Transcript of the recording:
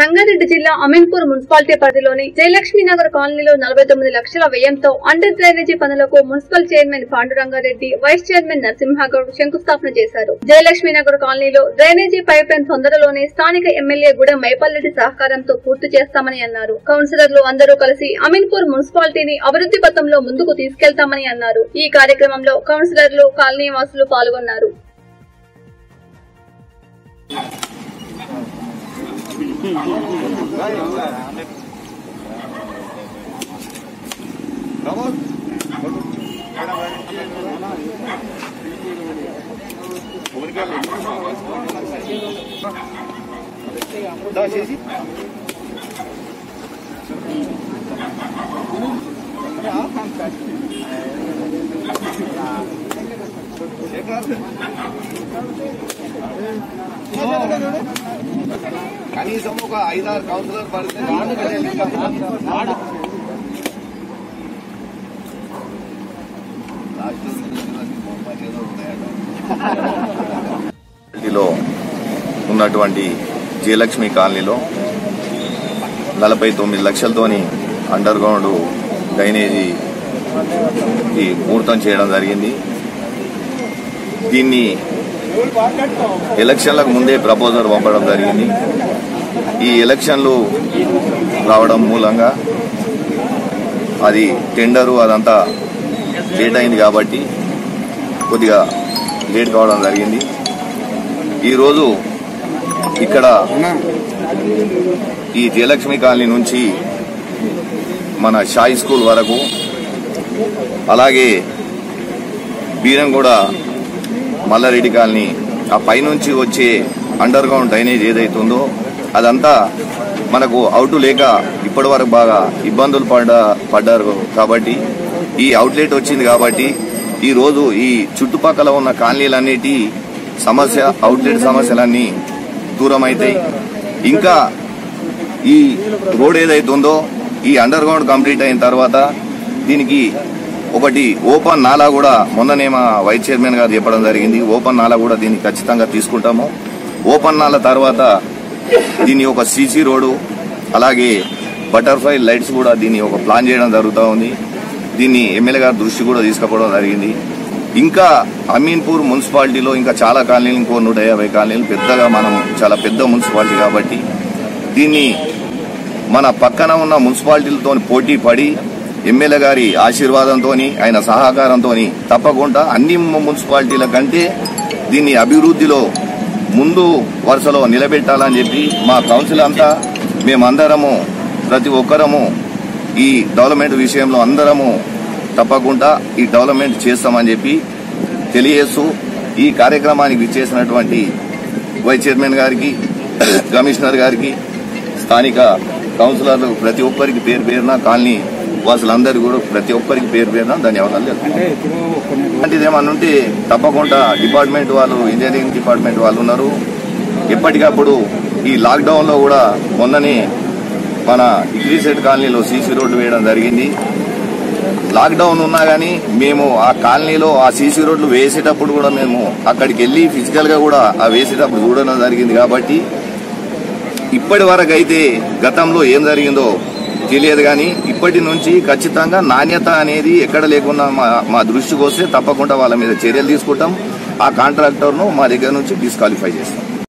సంగారెడ్డి జిల్లా అమీన్పూర్ మున్సిపాలిటీ పరిధిలోని జయలక్ష్మీ నగర్ కాలనీలో నలభై తొమ్మిది లక్షల వ్యయంతో అండర్ డ్రైనేజీ పనులకు municipal chairman Panduranga Reddy vice chairman Narasimha Goud శంకుస్థాపన చేశారు జయలక్ష్మీ నగర్ కాలనీలో డ్రైనేజీ పైప్ లైన్ తొందరలోనే స్థానిక ఎమ్మెల్యే గూడెం మైపల్లెడ్డి సహకారంతో పూర్తి చేస్తామని అన్నారు కౌన్సిలర్లు అందరూ కలిసి అమీన్పూర్ మున్సిపాలిటీని అభివృద్ధి పథంలో ముందుకు తీసుకెళ్తామని అన్నారు ఈ కార్యక్రమంలో కౌన్సిలర్లు కాలనీ వాసులు పాల్గొన్నారు చేసి కనీసం ఒక ఐదారు కౌన్సిలర్ పడితే లో ఉన్నటువంటి జయలక్ష్మి కాలనీలో నలభై తొమ్మిది లక్షలతోని అండర్ గ్రౌండ్ డ్రైనేజీ కి ముహూర్తం చేయడం జరిగింది దీన్ని ఎలక్షన్లకు ముందే ప్రపోజల్ పంపడం జరిగింది ఈ ఎలక్షన్లు రావడం మూలంగా అది టెండరు అదంతా లేట్ అయింది కాబట్టి కొద్దిగా లేట్ కావడం జరిగింది ఈరోజు ఇక్కడ ఈ జయలక్ష్మి కాలనీ నుంచి మన షాయి స్కూల్ వరకు అలాగే బీరంగూడ మల్లారెడ్డి కాలనీ ఆ పైనుంచి వచ్చే అండర్ గ్రౌండ్ డ్రైనేజ్ ఏదైతుందో అదంతా మనకు అవుటు లేక ఇప్పటి వరకు బాగా ఇబ్బందులు పడ్డ పడ్డారు కాబట్టి ఈ అవుట్లెట్ వచ్చింది కాబట్టి ఈ రోజు ఈ చుట్టుపక్కల ఉన్న కాలనీలన్నిటి సమస్య అవుట్లెట్ సమస్యలన్నీ దూరం అవుతాయి ఇంకా ఈ రోడ్ ఏదైతే ఉందో ఈ అండర్ గ్రౌండ్ కంప్లీట్ అయిన తర్వాత దీనికి ఒకటి ఓపెన్ నాలా కూడా మొన్ననే మా వైస్ చైర్మన్ గారు చెప్పడం జరిగింది ఓపెన్ నాలా కూడా దీన్ని ఖచ్చితంగా తీసుకుంటాము ఓపెన్ నాల తర్వాత దీన్ని ఒక సీసీ రోడ్డు అలాగే బటర్ఫ్లై లైట్స్ కూడా దీన్ని ఒక ప్లాన్ చేయడం జరుగుతూ ఉంది దీన్ని ఎమ్మెల్యే గారి దృష్టి కూడా తీసుకుపోవడం జరిగింది ఇంకా అమీన్పూర్ మున్సిపాలిటీలో ఇంకా చాలా కాలనీలు ఇంకో నూట యాభై కాలనీలు పెద్దగా మనం చాలా పెద్ద మున్సిపాలిటీ కాబట్టి దీన్ని మన పక్కన ఉన్న మున్సిపాలిటీలతో పోటీ పడి ఎమ్మెల్యే గారి ఆశీర్వాదంతో ఆయన సహకారంతో తప్పకుండా అన్ని మున్సిపాలిటీల కంటే దీన్ని అభివృద్ధిలో ముందు వరుసలో నిలబెట్టాలని చెప్పి మా కౌన్సిల్ అంతా మేమందరము ప్రతి ఒక్కరము ఈ డెవలప్మెంట్ విషయంలో అందరము తప్పకుండా ఈ డెవలప్మెంట్ చేస్తామని చెప్పి తెలియజేస్తూ ఈ కార్యక్రమానికి విచ్చేసినటువంటి వైస్ చైర్మన్ గారికి కమిషనర్ గారికి స్థానిక కౌన్సిలర్లు ప్రతి ఒక్కరికి పేరు పేరున కాలనీ వాసులందరూ కూడా ప్రతి ఒక్కరికి పేరు పేరున ధన్యవాదాలు తెలుపుతున్నాను అలాంటిది ఏమన్నా ఉంటే తప్పకుండా డిపార్ట్మెంట్ వాళ్ళు ఇంజనీరింగ్ డిపార్ట్మెంట్ వాళ్ళు ఉన్నారు ఎప్పటికప్పుడు ఈ లాక్డౌన్ లో కూడా మొన్ననే మన ఇగ్రీసెట్ కాలనీలో సీసీ రోడ్డు వేయడం జరిగింది లాక్డౌన్ ఉన్నా గానీ మేము ఆ కాలనీలో ఆ సీసీ రోడ్లు వేసేటప్పుడు కూడా మేము అక్కడికి వెళ్లి ఫిజికల్ గా కూడా ఆ వేసేటప్పుడు చూడడం జరిగింది కాబట్టి ఇప్పటి వరకు అయితే గతంలో ఏం జరిగిందో తెలియదు కానీ ఇప్పటి నుంచి ఖచ్చితంగా నాణ్యత అనేది ఎక్కడ లేకుండా మా మా దృష్టికి వస్తే తప్పకుండా వాళ్ళ మీద చర్యలు తీసుకుంటాం ఆ కాంట్రాక్టర్ను మా దగ్గర నుంచి డిస్క్వాలిఫై చేస్తాం